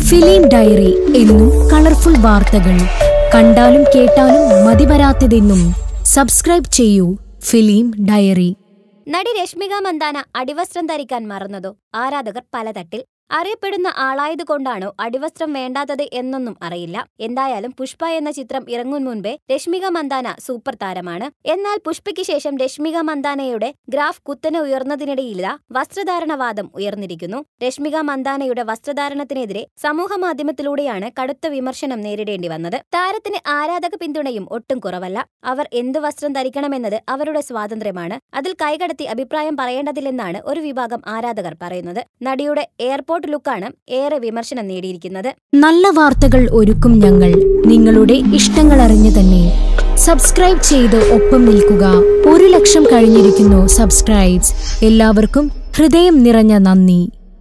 film diary എന്നും colourful വാർത്തകൾ കണ്ടാലും കേട്ടാലും മതിവരാത്തതെന്നും സബ്സ്ക്രൈബ് ചെയ്യൂ ഫിലിം ഡയറി നടി രശ്മിക മന്ദാന അടിവസ്ത്രം ധരിക്കാൻ മറന്നതോ ആരാധകർ പലതട്ടിൽ അറിയപ്പെടുന്ന ആളായതുകൊണ്ടാണോ അടിവസ്ത്രം വേണ്ടാത്തത് എന്നൊന്നും അറിയില്ല എന്തായാലും പുഷ്പ എന്ന ചിത്രം ഇറങ്ങും മുൻപേ രശ്മിക മന്ദാന സൂപ്പർ താരമാണ് എന്നാൽ പുഷ്പയ്ക്ക് ശേഷം രശ്മിക മന്ദാനയുടെ ഗ്രാഫ് കുത്തനെ ഉയർന്നതിനിടയില്ല വസ്ത്രധാരണവാദം ഉയർന്നിരിക്കുന്നു രശ്മിക മന്ദാനയുടെ വസ്ത്രധാരണത്തിനെതിരെ സമൂഹ മാധ്യമത്തിലൂടെയാണ് കടുത്ത വിമർശനം നേരിടേണ്ടി വന്നത് താരത്തിന് ആരാധക പിന്തുണയും ഒട്ടും കുറവല്ല അവർ എന്ത് വസ്ത്രം ധരിക്കണമെന്നത് അവരുടെ സ്വാതന്ത്ര്യമാണ് അതിൽ കൈകടത്തി അഭിപ്രായം പറയേണ്ടതില്ലെന്നാണ് ഒരു വിഭാഗം ആരാധകർ പറയുന്നത് നടിയുടെ എയർപോർട്ട് ലുക്കാണ് ഏറെ വിമർശനം നേടിയിരിക്കുന്നത് നല്ല വാർത്തകൾ ഒരുക്കും ഞങ്ങൾ നിങ്ങളുടെ ഇഷ്ടങ്ങൾ അറിഞ്ഞു തന്നെ സബ്സ്ക്രൈബ് ചെയ്ത് ഒപ്പം നിൽക്കുക ഒരു ലക്ഷം കഴിഞ്ഞിരിക്കുന്നു സബ്സ്ക്രൈബ്സ് എല്ലാവർക്കും ഹൃദയം നിറഞ്ഞ നന്ദി